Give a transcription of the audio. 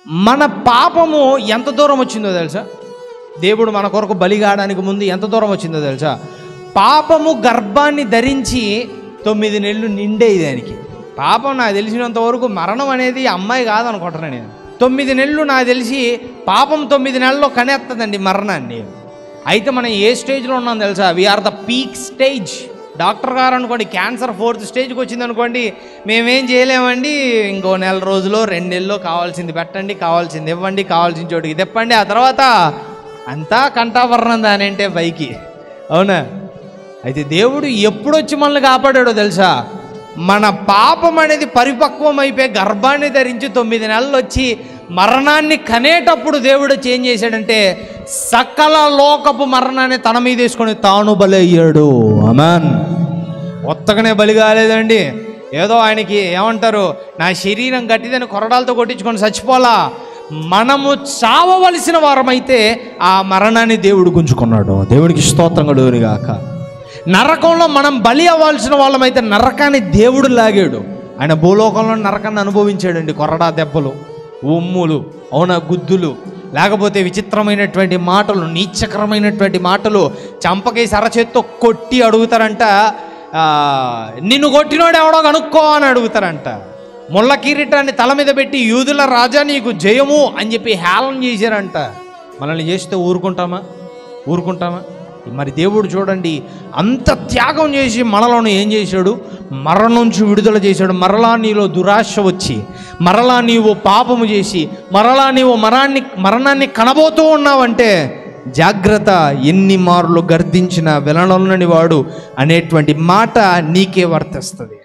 మన పాపము ఎంత దూరం వచ్చిందో తెలుసా దేవుడు మన కొరకు బలిగాడానికి ముందు ఎంత దూరం వచ్చిందో తెలుసా పాపము గర్భాన్ని ధరించి తొమ్మిది నెలలు నిండేది దానికి పాపం నాకు తెలిసినంత వరకు మరణం అనేది అమ్మాయి కాదనుకుంటున్నాను నేను తొమ్మిది నెలలు నాకు తెలిసి పాపం తొమ్మిది నెలల్లో కనేస్తుందండి మరణాన్ని అయితే మనం ఏ స్టేజ్లో ఉన్నాం తెలుసా we are the peak stage doctor గారు అనుకోండి క్యాన్సర్ ఫోర్త్ స్టేజ్కి వచ్చింది అనుకోండి మేమేం చేయలేమండి ఇంకో నెల రోజులో రెండు నెలల్లో కావాల్సింది పెట్టండి కావాల్సింది ఇవ్వండి కావాల్సిన చోటికి తెప్పండి ఆ తర్వాత అంతా కంఠాభరణం దాని అంటే పైకి అవునా అయితే దేవుడు ఎప్పుడు వచ్చి మనల్ని కాపాడాడో తెలుసా మన పాపం అనేది పరిపక్వం అయిపోయి గర్భాన్ని ధరించి తొమ్మిది నెలలు వచ్చి మరణాన్ని కనేటప్పుడు దేవుడు వచ్చి ఏం చేశాడంటే సకల లోకపు మరణాన్ని తన మీద వేసుకొని తాను బలయ్యాడు అమాన్ కొత్తగానే బలి కాలేదండి ఏదో ఆయనకి ఏమంటారు నా శరీరం గట్టిదని కొరడాలతో కొట్టించుకొని చచ్చిపోలా మనము చావవలసిన వారమైతే ఆ మరణాన్ని దేవుడు గుంజుకున్నాడు దేవుడికి స్తోత్రం కలుగునిగాక నరకంలో మనం బలి అవ్వాల్సిన వాళ్ళమైతే నరకాన్ని దేవుడు లాగాడు ఆయన భూలోకంలో నరకాన్ని అనుభవించాడండి కొరడా దెబ్బలు ఉమ్ములు అవున గుద్దులు లేకపోతే విచిత్రమైనటువంటి మాటలు నీచకరమైనటువంటి మాటలు చంపకేసి అరచేత్తో కొట్టి అడుగుతారంట ఆ, నిన్ను కొట్టినోడు ఎవడో కనుక్కో అని అడుగుతారంట ముళ్ళ కిరీటాన్ని తల మీద పెట్టి యూదుల రాజా నీకు జయము అని చెప్పి హేళన చేశారంట మనల్ని చేస్తే ఊరుకుంటామా ఊరుకుంటామా మరి దేవుడు చూడండి అంత త్యాగం చేసి మనలను ఏం చేశాడు మరణం నుంచి విడుదల చేశాడు మరలా నీలో దురాశ వచ్చి మరలా నీవు పాపము చేసి మరలా నీవు మరణాన్ని మరణాన్ని కనబోతూ ఉన్నావంటే జాగ్రత్త ఎన్ని మార్లు గర్దించిన వెలనొల్లని వాడు అనేటువంటి మాట నీకే వర్తిస్తుంది